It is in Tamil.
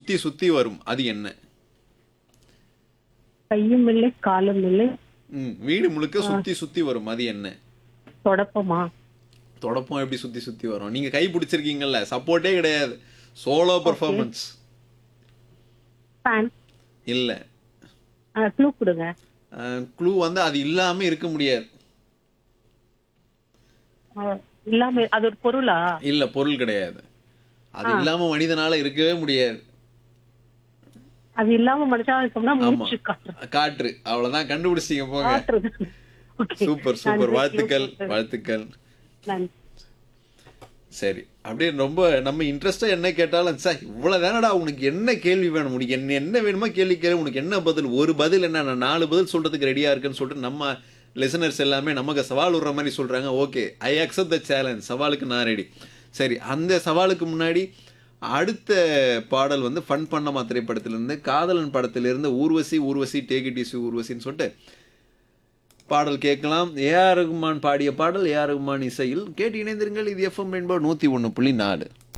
சுத்தி சுத்தி வரும் அது என்ன கையும் இல்லை காலும் இல்லை ம் வீடு முழுக்க சுத்தி சுத்தி வரும் அது என்ன தொடப்பமா தொடப்பம் எப்படி சுத்தி சுத்தி வரும் நீங்க கை பிடிச்சிருக்கீங்கல்ல சப்போர்ட்டே கிடையாது சோலோ பெர்ஃபார்மன்ஸ் ஃபேன் இல்ல க்ளூ கொடுங்க க்ளூ வந்து அது இல்லாம இருக்க முடியாது அஹ், இல்லாம அது ஒரு பொருளா இல்ல பொருள் கிடையாது அது இல்லாம மனிதனால இருக்கவே முடியாது அது இல்லாம மனுஷனா இருக்கோம்னா மூச்சு காற்று காற்று அவ்வளவுதான் கண்டுபிடிச்சிங்க போங்க காற்று Okay. சூப்பர் சூப்பர் வாழ்த்துக்கள் வாழ்த்துக்கள் நன்றி சரி அப்படியே ரொம்ப நம்ம இன்ட்ரெஸ்டா என்ன கேட்டாலும் சார் இவ்வளவு தானடா உனக்கு என்ன கேள்வி வேணும் உனக்கு என்ன என்ன வேணுமோ கேள்வி கேளு உனக்கு என்ன பதில் ஒரு பதில் என்ன நான் நாலு பதில் சொல்றதுக்கு ரெடியா இருக்குன்னு சொல்லிட்டு நம்ம லிசனர்ஸ் எல்லாமே நமக்கு சவால் விடுற மாதிரி சொல்றாங்க okay I accept the challenge சவாலுக்கு நான் ரெடி சரி அந்த சவாலுக்கு முன்னாடி அடுத்த பாடல் வந்து ஃபன் பண்ணமா திரைப்படத்திலிருந்து காதலன் படத்திலிருந்து Urvashi Urvashi take it easy ஊர்வசின்னு சொல்லிட்டு பாடல் கேட்கலாம் ஏஆர் ரகுமான் பாடிய பாடல் ஏஆர் ரகுமான் இசையில் கேட்டு இணைந்திருங்கள் இது எஃப்எம் என்பது நூற்றி ஒன்று புள்ளி நாலு